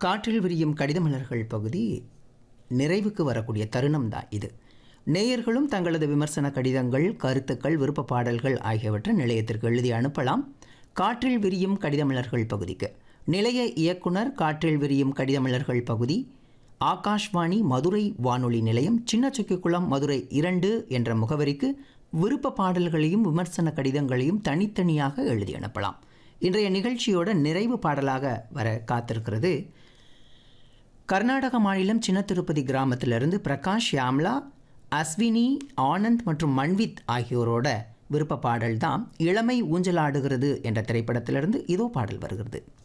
காற்றில் விரியும் கடிதமலர்கள் பகுதி நிறைவுக்கு வரக்கூடிய தருணம் தான் இது நேயர்களும் தங்களது விமர்சன கடிதங்கள் கருத்துக்கள் விருப்ப பாடல்கள் ஆகியவற்றை நிலையத்திற்கு எழுதி அனுப்பலாம் காற்றில் விரியும் கடிதமலர்கள் பகுதிக்கு நிலைய இயக்குனர் காற்றில் விரியும் கடிதமலர்கள் பகுதி ஆகாஷ்வாணி மதுரை வானொலி நிலையம் சின்னச்சுக்கிக்குளம் மதுரை இரண்டு என்ற முகவரிக்கு விருப்ப பாடல்களையும் விமர்சன கடிதங்களையும் தனித்தனியாக எழுதி அனுப்பலாம் இன்றைய நிகழ்ச்சியோட நிறைவு பாடலாக வர காத்திருக்கிறது கர்நாடக மாநிலம் சின்ன திருப்பதி கிராமத்திலிருந்து பிரகாஷ் யாம்லா அஸ்வினி ஆனந்த் மற்றும் மன்வித் ஆகியோரோட விருப்ப பாடல் தான் இளமை ஊஞ்சலாடுகிறது என்ற திரைப்படத்திலிருந்து இதோ பாடல் வருகிறது